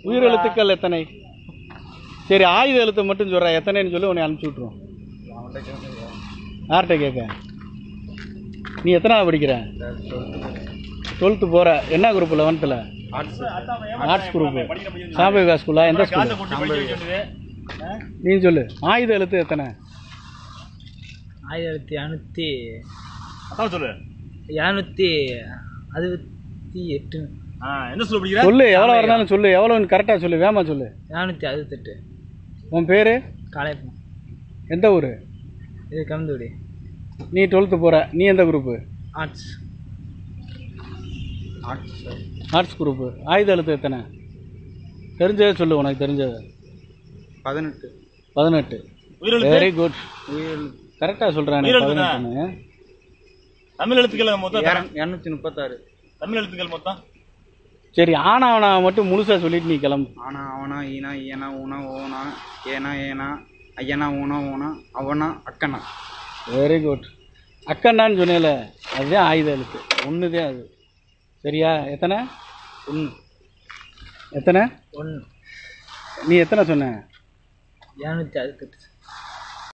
உயிர் எழுத்துக்கள் எத்தனை சரி ஆயுத எழுத்து மட்டும் சொல்கிறேன் எத்தனைன்னு சொல்லி உன்னை அனுப்பிச்சி விட்ருவோம் யார்கிட்ட கேட்க நீ எத்தனாவது படிக்கிற டுவெல்த்து போகிற என்ன குரூப் லெவன்த்தில் ஆர்ட்ஸ் குரூப் சாம்பிகா ஸ்கூலா எந்த ஸ்கூல் நீ சொல்லு ஆயுத எழுத்து எத்தனை ஆயிரத்தி இரநூத்தி அதான் சொல்லு இரநூத்தி அறுபத்தி எட்டு ஆ என்ன சொல்ல படிக்கிற சொல்லு எவ்வளோ இருந்தாலும் சொல்லு எவ்வளோன்னு கரெக்டாக சொல்லு வேமா சொல்லு இரநூத்தி அறுபத்தெட்டு உன் பேர் காளையப்பம் எந்த ஊர் இது கலந்துடி நீ டுவெல்த்து போகிற நீ எந்த குரூப்பு ஆர்ட்ஸ் ஆர்ட்ஸ் குரூப்பு ஆயுத எழுத்து எத்தனை தெரிஞ்சதை சொல்லு உனக்கு தெரிஞ்சது பதினெட்டு பதினெட்டு உயிரெழுத்து வெரி குட் கரெக்டாக சொல்கிறேன் உயிரெழுத்து தான். பதினெட்டுன்னு தமிழ் எழுத்துக்கள் மொத்தம் எத்தனை? இரநூத்தி முப்பத்தாறு தமிழ் எழுத்துக்கள் மொத்தம் சரி ஆனாவனா மட்டும் முழுசாக சொல்லிட்டு நீ கிளம்பு ஆனா அவனா ஈனா ஈனா ஊனா ஓனா ஏனா ஏனா ஐயனா ஊனா ஊனா அவனா அக்கனா வெரி குட் அக்கண்ணான்னு சொன்னேல அதுதான் ஆயுத எழுத்து ஒன்று தான் அது சரியா எத்தனை ஒன்று எத்தனை ஒன்று நீ எத்தனை சொன்ன இரநூத்தி அறுபத்தெட்டு